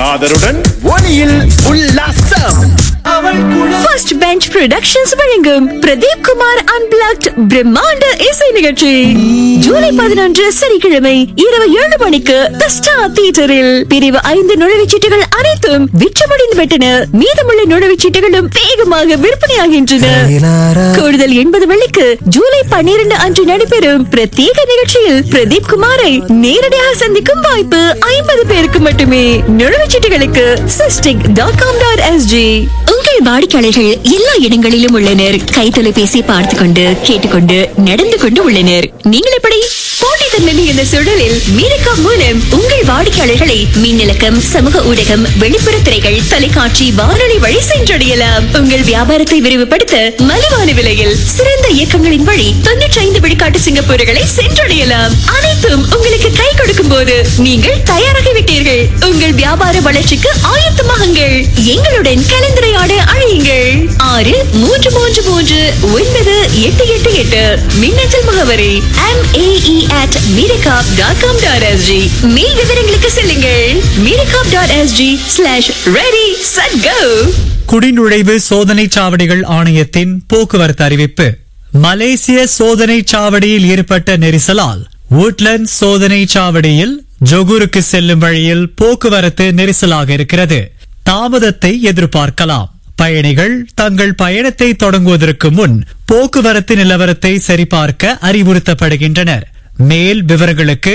காதருடன் ஒளியில் உல்லாசம் first bench productions வழங்கும் பிரதீப் குமார் அன்பிளாக்ட் பிரம்மாண்ட இசை நிகழ்ச்சி ஜூலை பதினொன்று சனிக்கிழமை இரவு ஏழு மணிக்கு தி ஸ்டார் தியேட்டரில் பிரிவு ஐந்து நுழைவுச்சீட்டுகள் அனைத்தும் விற்று முடிந்து விட்டன மீதமுள்ள நுழைவுச்சீட்டுகளும் வேகமாக விற்பனையாகின்றன கூடுதல் எண்பது வெள்ளிக்கு ஜூலை பன்னிரண்டு அன்று நடைபெறும் பிரத்யேக நிகழ்ச்சியில் பிரதீப் குமாரை நேரடியாக சந்திக்கும் வாய்ப்பு ஐம்பது பேருக்கு மட்டுமே நுழைவுச்சீட்டுகளுக்கு sistic dot com dot SG உங்கள் வாடிக்கையாளர்கள் எல்லா இடங்களிலும் உள்ளனர் கை தொலைபேசி பார்த்து கொண்டு கேட்டுக்கொண்டு நடந்து கொண்டு உள்ளனர் நீங்கள் எப்படி போட்டித்தன்மை மிகுந்த சூழலில் மீனக்கா மூலம் உங்கள் வாடிக்கையாளர்களை மின்னலக்கம் சமூக ஊடகம் வெளிப்புற திரைகள் தொலைக்காட்சி வானொலி வழி சென்றடையலாம் உங்கள் வியாபாரத்தை விரிவுபடுத்த மலிவான விலையில் சிறந்த இயக்கங்களின் வழி தொன்னூற்றி ஐந்து விழுக்காட்டு சிங்கப்பூர்களை சென்றடையலாம் அனைத்தும் உங்களுக்கு கை கொடுக்கும் போது நீங்கள் தயாராகிவிட்டீர்கள் உங்கள் வியாபார வளர்ச்சிக்கு ஆயத்தமாகுங்கள் எங்களுடன் கலந்துரையாட அழையுங்கள் ஆறு மூன்று மூன்று மூன்று ஒன்பது எட்டு எட்டு எட்டு மின்னஞ்சல் முகவரி எம் ஏஇ அட் மீரகாப் டாட் காம் டாட் எஸ்ஜி மேல் விவரங்களுக்கு செல்லுங்கள் மீரகாப் dot SG slash ready set go குடிநுழைவு சோதனைச் சாவடிகள் ஆணையத்தின் போக்குவரத்து அறிவிப்பு மலேசிய சோதனைச் சாவடியில் ஏற்பட்ட நெரிசலால் woodland சோதனைச் சாவடியில் ஜொகூருக்கு செல்லும் வழியில் போக்குவரத்து நெரிசலாக இருக்கிறது தாமதத்தை எதிர்பார்க்கலாம் பயணிகள் தங்கள் பயணத்தை தொடங்குவதற்கு முன் போக்குவரத்து நிலவரத்தை சரிபார்க்க அறிவுறுத்தப்படுகின்றனர் மேல் விவரங்களுக்கு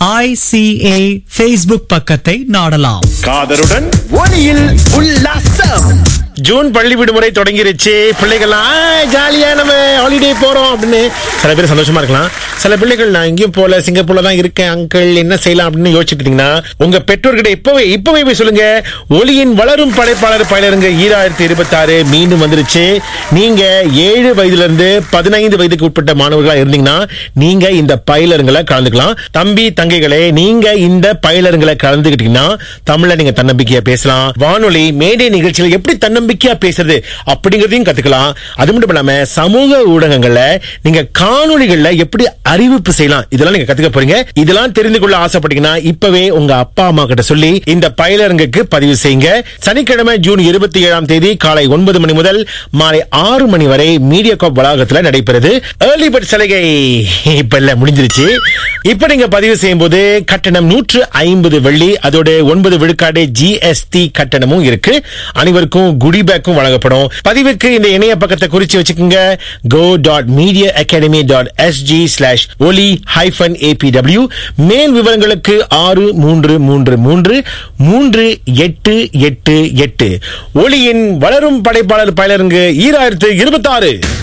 ஐசிஏ ஃபேஸ்புக் பக்கத்தை நாடலாம் காதருடன் ஒளியில் உல்லாசம் ஜூன் பள்ளி விடுமுறை தொடங்கிருச்சு பிள்ளைகள்லாம் ஜாலியா நம்ம ஹாலிடே போறோம் அப்படின்னு சில பேர் சந்தோஷமா இருக்கலாம் சில பிள்ளைகள் நான் எங்கேயும் போல சிங்கப்பூர்ல தான் இருக்கேன் அங்கிள் என்ன செய்யலாம் அப்படின்னு யோசிச்சுட்டு இருந்தீங்கன்னா உங்க பெற்றோர்கிட்ட இப்பவே இப்பவே போய் சொல்லுங்க ஒளியின் வளரும் படைப்பாளர் பயிலருங்க ஈராயிரத்தி இருபத்தி ஆறு மீண்டும் வந்துருச்சு நீங்க ஏழு வயதுல இருந்து பதினைந்து வயதுக்கு உட்பட்ட மாணவர்களா இருந்தீங்கன்னா நீங்க இந்த பயிலருங்களை கலந்துக்கலாம் தம்பி தங்கைகளே நீங்க இந்த பயிலருங்களை கலந்துக்கிட்டீங்கன்னா தமிழ்ல நீங்க தன்னம்பிக்கையா பேசலாம் வானொலி மேடை நிகழ்ச்சியில எப்படி தன்னம்பிக்கையா பேசுறது அப்படிங்கறதையும் கத்துக்கலாம் அது மட்டும் இல்லாம சமூக ஊடகங்கள்ல நீங்க காணொளிகள்ல எப்படி அறிவிப்பு செய்யலாம் இதெல்லாம் நீங்க கத்துக்க போறீங்க இதெல்லாம் தெரிந்து கொள்ள ஆசைப்பட்டீங்கன்னா இப்பவே உங்க அப்பா அம்மா கிட்ட சொல்லி இந்த பயிலரங்குக்கு பதிவு செய்யுங்க சனிக்கிழமை ஜூன் இருபத்தி ஏழாம் தேதி காலை ஒன்பது மணி முதல் மாலை ஆறு மணி வரை மீடியா காப் வளாகத்துல நடைபெறுது ஏர்லி பர்ட் சலுகை இப்ப இல்ல முடிஞ்சிருச்சு இப்ப நீங்க பதிவு செய்யும் போது கட்டணம் நூற்று ஐம்பது வெள்ளி அதோட ஒன்பது விழுக்காடு ஜிஎஸ்டி கட்டணமும் இருக்கு அனைவருக்கும் குடி பேக்கும் வழங்கப்படும் பதிவுக்கு இந்த இணைய பக்கத்தை குறிச்சு வச்சுக்கோங்க go dot media academy dot SG slash ஒலி ஹைஃபன் ஏபிடபிள்யூ மேல் விவரங்களுக்கு ஆறு மூன்று மூன்று மூன்று மூன்று எட்டு எட்டு எட்டு ஒளியின் வளரும் படைப்பாளர் பயிலருங்கு ஈராயிரத்து இருபத்தாறு